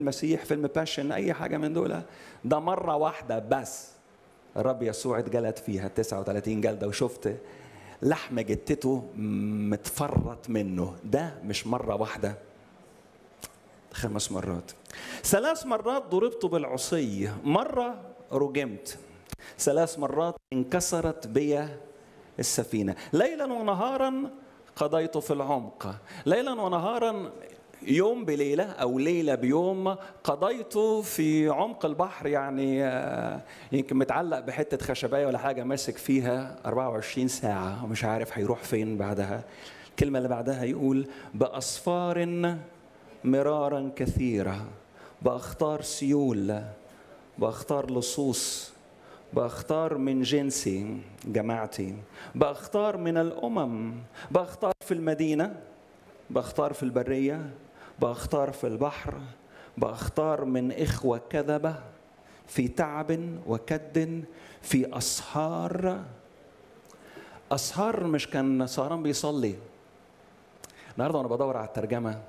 المسيح فيلم باشن اي حاجه من دول ده مره واحده بس الرب يسوع اتجلد فيها 39 جلده وشفت لحم جتته متفرط منه ده مش مره واحده خمس مرات ثلاث مرات ضربت بالعصي مرة رجمت ثلاث مرات انكسرت بي السفينة ليلا ونهارا قضيت في العمق ليلا ونهارا يوم بليلة أو ليلة بيوم قضيت في عمق البحر يعني يمكن متعلق بحتة خشباية ولا حاجة ماسك فيها 24 ساعة ومش عارف هيروح فين بعدها الكلمة اللي بعدها يقول بأصفار مرارا كثيرة بأختار سيول بأختار لصوص بأختار من جنسي جماعتي بأختار من الأمم بأختار في المدينة بأختار في البرية بأختار في البحر بأختار من إخوة كذبة في تعب وكد في أسهار أسهار مش كان سهران بيصلي النهارده وأنا بدور على الترجمة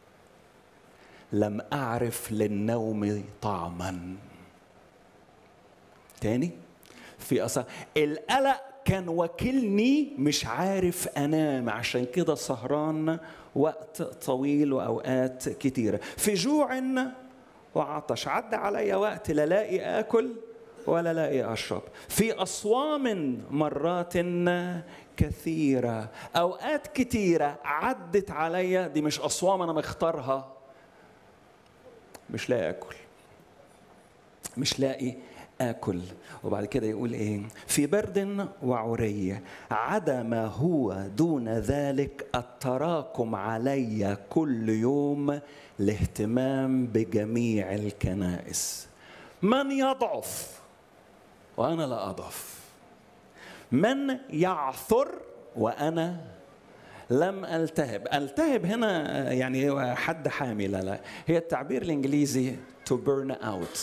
لم أعرف للنوم طعما تاني في أصلا القلق كان وكلني مش عارف أنام عشان كده سهران وقت طويل وأوقات كتيرة في جوع وعطش عدى عليا وقت لا لاقي آكل ولا لاقي أشرب في أصوام مرات كثيرة أوقات كتيرة عدت عليا دي مش أصوام أنا مختارها مش لاقي اكل مش لاقي اكل وبعد كده يقول ايه في برد وعري عدا ما هو دون ذلك التراكم علي كل يوم الاهتمام بجميع الكنائس من يضعف وانا لا اضعف من يعثر وانا لم التهب التهب هنا يعني حد حامي لا لا هي التعبير الانجليزي to burn out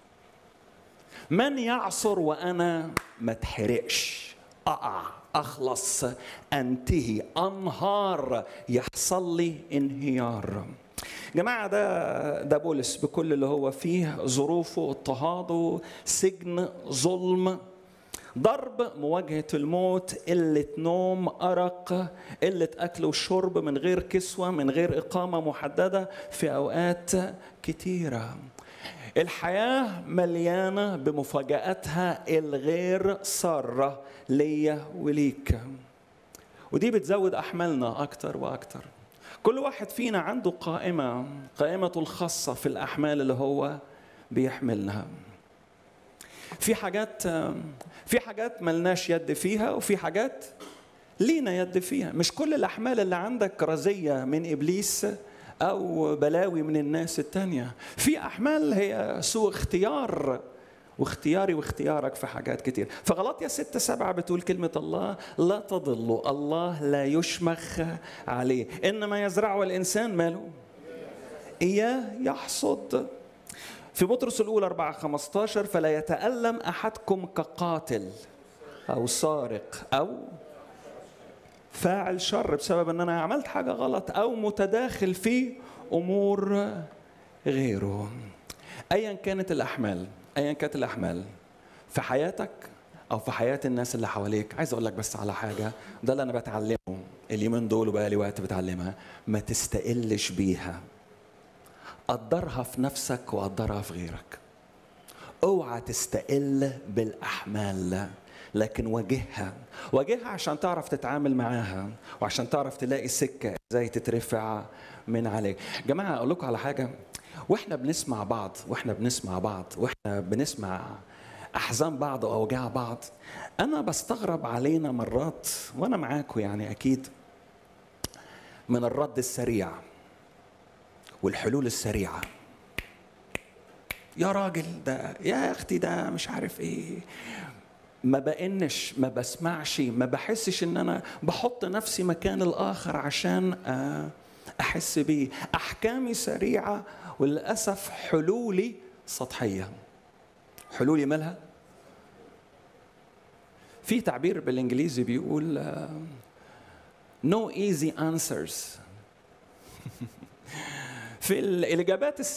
من يعصر وانا ما اتحرقش اقع اخلص انتهي انهار يحصل لي انهيار جماعة ده ده بولس بكل اللي هو فيه ظروفه اضطهاده سجن ظلم ضرب مواجهة الموت قلة نوم أرق قلة أكل وشرب من غير كسوة من غير إقامة محددة في أوقات كتيرة الحياة مليانة بمفاجآتها الغير سارة ليا وليك ودي بتزود أحمالنا أكتر وأكتر كل واحد فينا عنده قائمة قائمته الخاصة في الأحمال اللي هو بيحملها في حاجات في حاجات ملناش يد فيها وفي حاجات لينا يد فيها مش كل الأحمال اللي عندك رزية من إبليس أو بلاوي من الناس التانية في أحمال هي سوء اختيار واختياري واختيارك في حاجات كتير فغلط يا ستة سبعة بتقول كلمة الله لا تضلوا الله لا يشمخ عليه إنما يزرعه الإنسان ماله إياه يحصد في بطرس الأولى 4 15 فلا يتألم أحدكم كقاتل أو سارق أو فاعل شر بسبب أن أنا عملت حاجة غلط أو متداخل في أمور غيره أيا كانت الأحمال أيا كانت الأحمال في حياتك أو في حياة الناس اللي حواليك عايز أقول لك بس على حاجة ده اللي أنا بتعلمه اليومين دول وبقى لي وقت بتعلمها ما تستقلش بيها قدرها في نفسك وقدرها في غيرك اوعى تستقل بالاحمال لكن واجهها واجهها عشان تعرف تتعامل معاها وعشان تعرف تلاقي سكه ازاي تترفع من عليك جماعه اقول لكم على حاجه واحنا بنسمع بعض واحنا بنسمع بعض واحنا بنسمع احزان بعض واوجاع بعض انا بستغرب علينا مرات وانا معاكم يعني اكيد من الرد السريع والحلول السريعة يا راجل ده يا اختي ده مش عارف ايه ما بقنش ما بسمعش ما بحسش ان انا بحط نفسي مكان الاخر عشان احس بيه احكامي سريعه وللاسف حلولي سطحيه حلولي مالها في تعبير بالانجليزي بيقول no easy answers في الاجابات